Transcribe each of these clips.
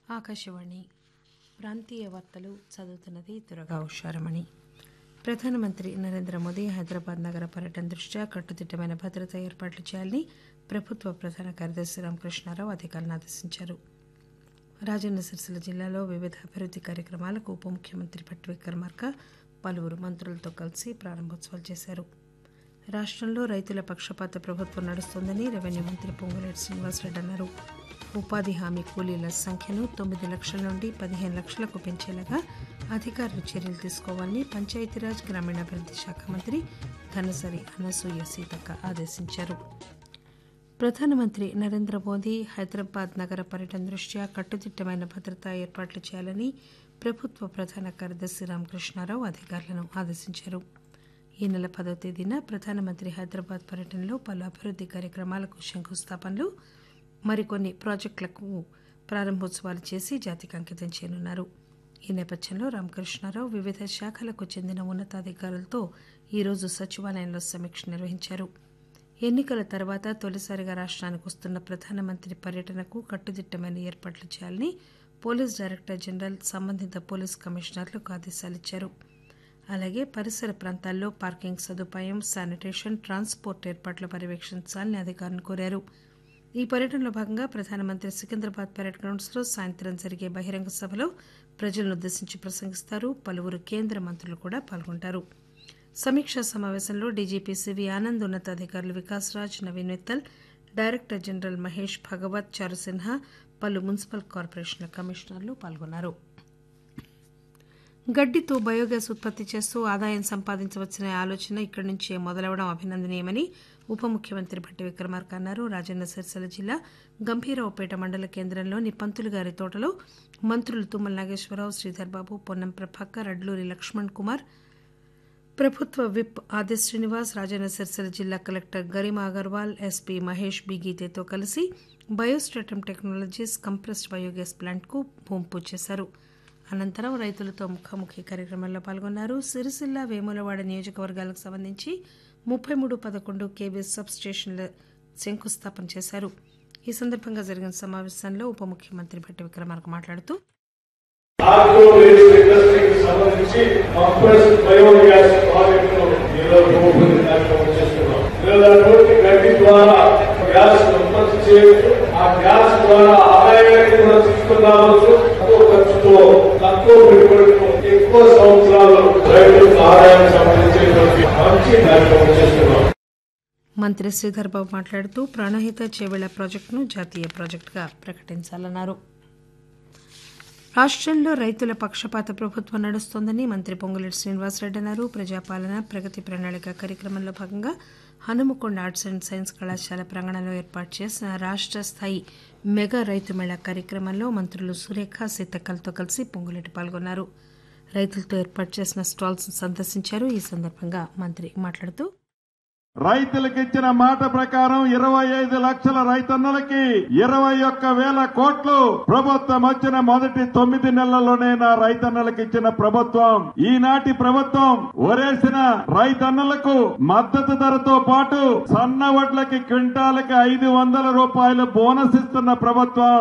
ఆకాశవాణి ప్రాంతీయ వార్తలు చదువుతున్నది దురగా ఉషారమణి ప్రధానమంత్రి నరేంద్ర మోదీ హైదరాబాద్ నగర పర్యటన దృష్ట్యా కట్టుదిట్టమైన భద్రతా ఏర్పాట్లు చేయాలని ప్రభుత్వ ప్రధాన కార్యదర్శి రామకృష్ణారావు అధికారులను ఆదేశించారు రాజన్న సిరిసిల్ల జిల్లాలో వివిధ అభివృద్ది కార్యక్రమాలకు ఉప ముఖ్యమంత్రి భట్టి విక్రమార్క పలువురు మంత్రులతో కలిసి ప్రారంభోత్సవాలు చేశారు రాష్టంలో రైతుల పక్షపాత ప్రభుత్వం నడుస్తోందని రెవెన్యూ మంత్రి పొంగులేటి శ్రీనివాసరెడ్డి అన్నారు ఉపాధి హామీ కూలీల సంఖ్యను తొమ్మిది లక్షల నుండి పదిహేను లక్షలకు పెంచేలాగా అధికారులు చర్యలు తీసుకోవాలని పంచాయతీరాజ్ గ్రామీణాభివృద్ది శాఖ మంత్రి ధనసరి అనసూయ సీతక్క ఆదేశించారు ప్రధానమంత్రి నరేంద్ర మోదీ హైదరాబాద్ నగర పర్యటన దృష్ట్యా కట్టుదిట్టమైన భద్రతా ఏర్పాట్లు చేయాలని ప్రభుత్వ ప్రధాన కార్యదర్శి రామకృష్ణారావు అధికారులను ఆదేశించారు ఈ నెల పదో తేదీన ప్రధానమంత్రి హైదరాబాద్ పర్యటనలో పలు అభివృద్ది కార్యక్రమాలకు శంకుస్థాపనలు మరికొన్ని ప్రాజెక్టులకు ప్రారంభోత్సవాలు చేసి జాతికి అంకితం చేయనున్నారు ఈ నేపథ్యంలో రామకృష్ణారావు వివిధ శాఖలకు చెందిన ఉన్నతాధికారులతో ఈరోజు సచివాలయంలో సమీక్ష నిర్వహించారు ఎన్నికల తర్వాత తొలిసారిగా రాష్ట్రానికి వస్తున్న ప్రధానమంత్రి పర్యటనకు కట్టుదిట్టమైన ఏర్పాట్లు చేయాలని పోలీస్ డైరెక్టర్ జనరల్ సంబంధిత పోలీస్ కమిషనర్లకు ఆదేశాలిచ్చారు అలాగే పరిసర ప్రాంతాల్లో పార్కింగ్ సదుపాయం శానిటేషన్ ట్రాన్స్పోర్ట్ ఏర్పాట్లు పర్యవేక్షించాలని అధికారులను కోరారు ఈ పర్యటనలో భాగంగా ప్రధానమంత్రి సికింద్రాబాద్ పరేడ్ గ్రౌండ్స్ లో సాయంత్రం జరిగే బహిరంగ సభలో ప్రజలను ఉద్దేశించి ప్రసంగిస్తారు పలువురు కేంద్ర మంత్రులు కూడా పాల్గొంటారు సమీక్షా సమావేశంలో డీజీపీ సివి ఆనంద్ ఉన్నతాధికారులు వికాస్ రాజ్ నవీన్ మిత్తల్ డైరెక్టర్ జనరల్ మహేష్ భగవత్ చారుసిన్హా పలు మున్సిపల్ కార్పొరేషన్ల కమిషనర్లు పాల్గొన్నారు గడ్డితో బయోగ్యాస్ ఉత్పత్తి చేస్తూ ఆదాయం సంపాదించవచ్చనే ఆలోచన ఇక్కడి నుంచే మొదలవడం అభినందనీయమని ఉప ముఖ్యమంత్రి భట్టి విక్రమార్క అన్నారు రాజన్న సిరిసిల్ల జిల్లా గంభీరావుపేట మండల కేంద్రంలోని పంతులుగారి తోటలో మంత్రులు తుమ్మల నాగేశ్వరరావు శ్రీధర్ బాబు పొన్నం ప్రభాకర్ అడ్లూరి లక్ష్మణ్ కుమార్ ప్రభుత్వ విప్ ఆది శ్రీనివాస్ రాజన్న సిరిసిల్ల జిల్లా collector Garima Agarwal SP Mahesh B గీతేతో కలిసి బయోస్టాటమ్ టెక్నాలజీస్ కంప్రెస్డ్ బయోగ్యాస్ ప్లాంట్కు భూమి పూజ చేశారు అనంతరం రైతులతో ముఖాముఖి కార్యక్రమంలో పాల్గొన్నారు సిరిసిల్ల వేములవాడ నియోజకవర్గాలకు సంబంధించి ముప్పై మూడు పదకొండు కేవీ సబ్ స్టేషన్ల శంకుస్థాపన చేశారు ఈ సందర్భంగా జరిగిన సమావేశంలో ఉప ముఖ్యమంత్రి భట్టి విక్రమార్క మాట్లాడుతూ ఆగ్రో వేస్ట్ ఇండస్ట్రీకి సంబంధించి కంప్రెస్ బయోగ్యాస్ ప్రాజెక్టును ఈరోజు భూమిని కార్యక్రమం చేస్తున్నాం వేల కోట్ల గడ్డి ద్వారా గ్యాస్ ఉత్పత్తి చేయవచ్చు ఆ గ్యాస్ ద్వారా ఆదాయాన్ని కూడా తీసుకురావచ్చు తక్కువ ఖర్చుతో తక్కువ పెట్టుబడితో ఎక్కువ సంవత్సరాలు రైతులకు ఆదాయం సంబంధించేటువంటి మంచి కార్యక్రమం చేస్తున్నాం మంత్రి శ్రీధర్ బాబు మాట్లాడుతూ ప్రాణహిత చేవేళ్ల ప్రాజెక్టును జాతీయ ప్రాజెక్టుగా ప్రకటించాలన్నారు రాష్ట్రంలో రైతుల పక్షపాత ప్రభుత్వం నడుస్తోందని మంత్రి పొంగులేటి శ్రీనివాసరెడ్డి అన్నారు ప్రజాపాలన ప్రగతి ప్రణాళిక కార్యక్రమంలో భాగంగా హనుమకొండ ఆర్ట్స్ అండ్ సైన్స్ కళాశాల ప్రాంగణంలో ఏర్పాటు చేసిన రాష్ట్ర స్థాయి మెగా రైతు మేళా కార్యక్రమంలో మంత్రులు సురేఖ సీతక్కలతో కలిసి పొంగులేటి పాల్గొన్నారు రైతులతో ఏర్పాటు చేసిన స్టాల్స్ సందర్శించారు ఈ సందర్భంగా మంత్రి మాట్లాడుతూ రైతులకు ఇచ్చిన మాట ప్రకారం ఇరవై ఐదు లక్షల రైతన్నులకి ఇరవై ఒక్క వేల కోట్లు ప్రభుత్వం వచ్చిన మొదటి తొమ్మిది నెలల్లోనే నా రైతన్నులకు ఇచ్చిన ప్రభుత్వం ఈనాటి ప్రభుత్వం ఒరేసిన రైతన్నులకు మద్దతు ధరతో పాటు సన్న వడ్లకి క్వింటాలకి ఐదు వందల రూపాయలు బోనస్ ఇస్తున్న ప్రభుత్వం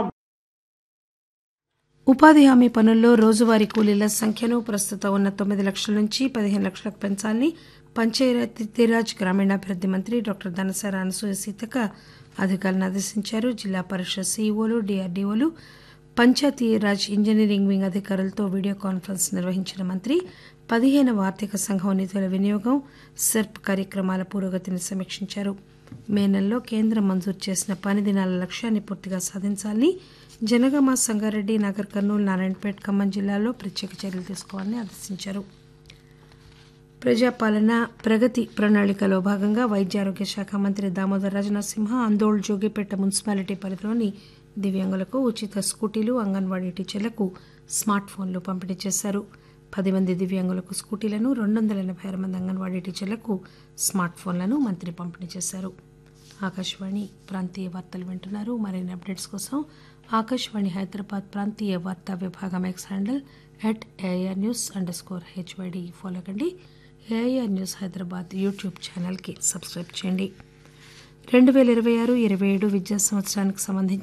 ఉపాధి హామీ పనుల్లో రోజువారీ కూలీల సంఖ్యను ప్రస్తుతం ఉన్న తొమ్మిది లక్షల నుంచి పదిహేను లక్షలకు పెంచాలని పంచాయతీరాజ్ గ్రామీణాభివృద్ది మంత్రి డాక్టర్ ధనసార అనసూయ సీతక అధికారులను ఆదేశించారు జిల్లా పరిషత్ సీఈఓలు డిఆర్డీఓలు పంచాయతీరాజ్ ఇంజనీరింగ్ వింగ్ అధికారులతో వీడియో కాన్ఫరెన్స్ నిర్వహించిన మంత్రి పదిహేనవ ఆర్థిక సంఘం నిధుల వినియోగం సెర్ప్ కార్యక్రమాల పురోగతిని సమీక్షించారు మే నెలలో కేంద్రం మంజూరు చేసిన పని దినాల లక్ష్యాన్ని పూర్తిగా సాధించాలని జనగామ సంగారెడ్డి నగర్ కర్నూలు నారాయణపేట ఖమ్మం జిల్లాల్లో ప్రత్యేక చర్యలు తీసుకోవాలని ఆదేశించారు ప్రజాపాలన ప్రగతి ప్రణాళికలో భాగంగా వైద్య ఆరోగ్య శాఖ మంత్రి దామోదర్ రాజనరసింహ అందోళ్ జోగిపేట మున్సిపాలిటీ పరిధిలోని దివ్యాంగులకు ఉచిత స్కూటీలు అంగన్వాడీ టీచర్లకు స్మార్ట్ ఫోన్లు పంపిణీ చేశారు పది మంది దివ్యాంగులకు స్కూటీలను రెండు వందల ఎనభై ఆరు మంది అంగన్వాడీ టీచర్లకు స్మార్ట్ ఫోన్లను మంత్రి పంపిణీ చేశారు ఆకాశవాణి ప్రాంతీయ వార్తలు వింటున్నారు మరిన్ని అప్డేట్స్ కోసం ఆకాశవాణి హైదరాబాద్ ప్రాంతీయ వార్తా విభాగం X handle at AIR news underscore HYD follow కండి ఏఐఆర్ న్యూస్ హైదరాబాద్ యూట్యూబ్ ఛానల్కి సబ్స్క్రైబ్ చేయండి రెండు వేల ఇరవై ఆరు ఇరవై ఏడు విద్యా సంవత్సరానికి సంబంధించి